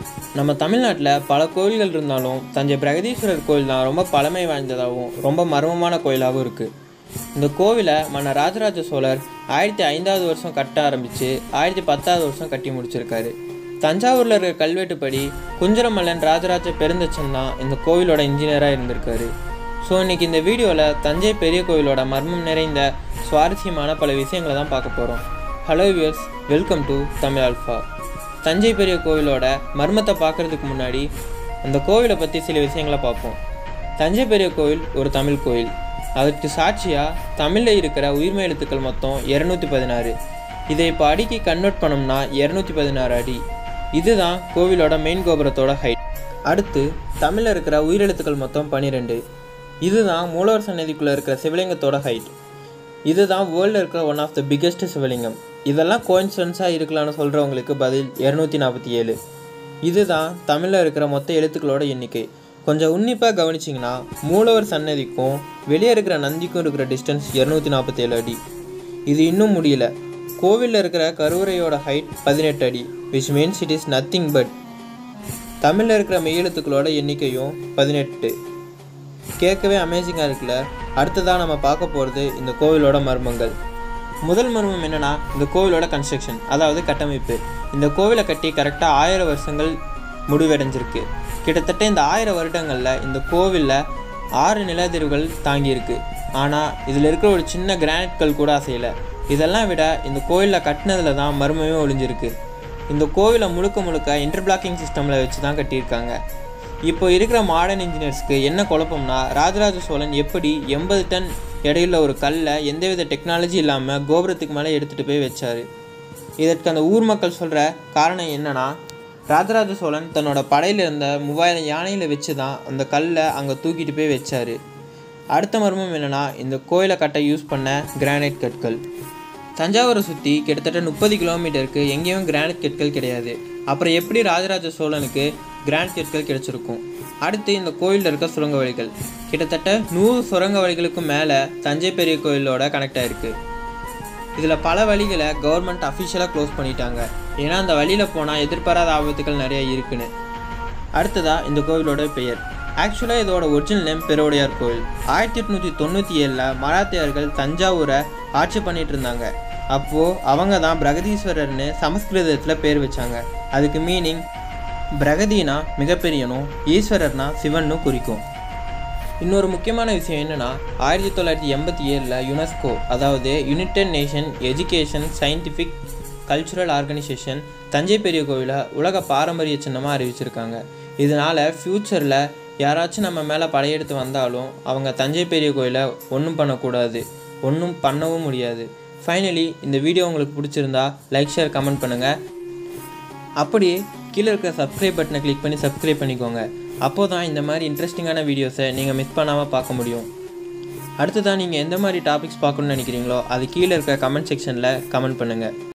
நம்ம தமிழ்நாட்டில் பல கோயில்கள் இருந்தாலும் தஞ்சை பிரகதீஸ்வரர் கோயில் தான் ரொம்ப பழமை வாய்ந்ததாகவும் ரொம்ப மர்மமான கோயிலாகவும் இருக்குது இந்த கோவிலை மன்னர் ராஜராஜ சோழர் ஆயிரத்தி ஐந்தாவது வருஷம் கட்ட ஆரம்பித்து ஆயிரத்தி பத்தாவது வருஷம் கட்டி முடிச்சிருக்காரு தஞ்சாவூரில் இருக்கிற கல்வெட்டுப்படி குஞ்சரமல்லன் ராஜராஜ பெருந்தச்சன் தான் இந்த கோவிலோட இன்ஜினியராக இருந்திருக்காரு ஸோ இன்னைக்கு இந்த வீடியோவில் தஞ்சை பெரிய கோவிலோட மர்மம் நிறைந்த சுவாரஸ்யமான பல விஷயங்களை தான் பார்க்க போகிறோம் hello viewers welcome to Tamil alpha Thanjai பெரிய கோவிலோட மர்மத்தை பார்க்கறதுக்கு முன்னாடி அந்த கோவிலை பற்றி சில விஷயங்களை பார்ப்போம் தஞ்சை பெரிய கோவில் ஒரு தமிழ் கோவில் அதற்கு சாட்சியாக தமிழில் இருக்கிற உயிர்மை எழுத்துக்கள் மொத்தம் இரநூத்தி பதினாறு இதை இப்போ அடிக்கு கன்வெர்ட் பண்ணோம்னா இரநூத்தி பதினாறு அடி இதுதான் கோவிலோட மெயின் கோபுரத்தோட ஹைட் அடுத்து தமிழில் இருக்கிற உயிரெழுத்துக்கள் மொத்தம் பன்னிரெண்டு இதுதான் மூலவர் சன்னதிக்குள்ளே இருக்கிற சிவலிங்கத்தோட ஹைட் இதுதான் வேர்ல்டில் இருக்கிற one of the biggest Shivalingam இதெல்லாம் கோயின்சிடன்ஸாக இருக்கலாம்னு சொல்கிறவங்களுக்கு பதில் இரநூத்தி நாற்பத்தி ஏழு இதுதான் தமிழில் இருக்கிற மொத்த எழுத்துக்களோட எண்ணிக்கை கொஞ்சம் உன்னிப்பாக கவனிச்சிங்கன்னா மூலவர் சன்னதிக்கும் வெளியே இருக்கிற நந்திக்கும் இருக்கிற டிஸ்டன்ஸ் இரநூத்தி நாற்பத்தி ஏழு அடி இது இன்னும் முடியல கோவிலில் இருக்கிற கருவறையோட ஹைட் பதினெட்டு அடி which means it is nothing but தமிழில் இருக்கிற மெய்யெழுத்துக்களோட எண்ணிக்கையும் பதினெட்டு கேட்கவே அமேசிங்காக இருக்குல்ல அடுத்ததாக நம்ம பார்க்க போகிறது இந்த கோவிலோட மர்மங்கள் முதல் மர்மம் என்னன்னா இந்த கோவிலோட கன்ஸ்ட்ரக்ஷன் அதாவது கட்டமைப்பு இந்த கோவிலை கட்டி கரெக்டாக ஆயிரம் வருஷங்கள் முடிவடைஞ்சிருக்கு கிட்டத்தட்ட இந்த ஆயிரம் வருடங்களில் இந்த கோவிலில் ஆறு நிலதிர்வுகள் தாங்கியிருக்கு ஆனால் இதில் இருக்கிற ஒரு சின்ன கிரானைட் கல் கூட அசையலை இதெல்லாம் விட இந்த கோவிலில் கட்டினதுல தான் மர்மமே ஒளிஞ்சிருக்கு இந்த கோவிலை முழுக்க முழுக்க இன்டர்பிளாக்கிங் சிஸ்டமில் வச்சு தான் கட்டியிருக்காங்க இப்போ இருக்கிற மாடர்ன் இன்ஜினியர்ஸ்க்கு என்ன குழப்பம்னா ராஜராஜ சோழன் எப்படி எண்பது டன் எடையுள்ள ஒரு கல்லை எந்தவித டெக்னாலஜி இல்லாமல் கோபுரத்துக்கு மேலே எடுத்துகிட்டு போய் வச்சார் இதற்கு அந்த ஊர் மக்கள் சொல்கிற காரணம் என்னன்னா ராஜராஜ சோழன் தன்னோட படையில் இருந்த மூவாயிரம் யானையில் வச்சு தான் அந்த கல்லை அங்கே தூக்கிட்டு போய் வச்சார் அடுத்த மர்மம் என்னென்னா இந்த கோயிலை கட்ட யூஸ் பண்ண கிரானைட் கற்கள் தஞ்சாவூரை சுற்றி கிட்டத்தட்ட முப்பது கிலோமீட்டருக்கு எங்கேயும் கிரானைட் கற்கள் கிடையாது அப்புறம் எப்படி ராஜராஜ சோழனுக்கு கிரானைட் கற்கள் கிடைச்சிருக்கும் அடுத்து இந்த கோயிலில் இருக்க சுரங்க வழிகள் கிட்டத்தட்ட நூறு சுரங்க வழிகளுக்கும் மேலே தஞ்சை பெரிய கோயிலோட கனெக்ட் ஆயிருக்கு இதில் பல வழிகளை கவர்மெண்ட் அஃபிஷியலாக க்ளோஸ் பண்ணிட்டாங்க ஏன்னா அந்த வழியில் போனால் எதிர்பாராத ஆபத்துகள் நிறைய இருக்குன்னு அடுத்ததாக இந்த கோவிலோட பெயர் ஆக்சுவலாக இதோட ஒரிஜினல் நேம் பெருவுடையார் கோவில் ஆயிரத்தி எட்நூற்றி தொண்ணூற்றி ஏழில் மராத்தியர்கள் தஞ்சாவூரை ஆட்சி பண்ணிட்டு இருந்தாங்க அப்போது அவங்க தான் பிரகதீஸ்வரர்னு சமஸ்கிருதத்தில் பேர் வச்சாங்க அதுக்கு மீனிங் பிரகதினா மிகப்பெரியனும் ஈஸ்வரர்னா சிவன்னு குறிக்கும் இன்னொரு முக்கியமான விஷயம் என்னென்னா ஆயிரத்தி தொள்ளாயிரத்தி எண்பத்தி ஏழில் யுனெஸ்கோ அதாவது united nation education scientific cultural organisation Thanjai பெரிய கோவிலை உலக பாரம்பரிய சின்னமாக அறிவிச்சிருக்காங்க இதனால் ஃப்யூச்சரில் யாராச்சும் நம்ம மேலே படையெடுத்து வந்தாலும் அவங்க தஞ்சை பெரிய கோயிலை ஒன்றும் பண்ணக்கூடாது ஒன்றும் பண்ணவும் முடியாது ஃபைனலி இந்த வீடியோ உங்களுக்கு பிடிச்சிருந்தா லைக் ஷேர் கமெண்ட் பண்ணுங்கள் அப்படியே கீழே இருக்கிற சப்ஸ்கிரைப் பட்டனை கிளிக் பண்ணி சப்ஸ்கிரைப் பண்ணிக்கோங்க அப்போ தான் இந்த மாதிரி இன்ட்ரெஸ்டிங்கான வீடியோஸை நீங்கள் மிஸ் பண்ணாமல் பார்க்க முடியும் அடுத்ததான் நீங்கள் எந்த மாதிரி டாபிக்ஸ் பார்க்கணுன்னு நினைக்கிறீங்களோ அது கீழே இருக்கிற கமெண்ட் செக்ஷனில் கமெண்ட் பண்ணுங்கள்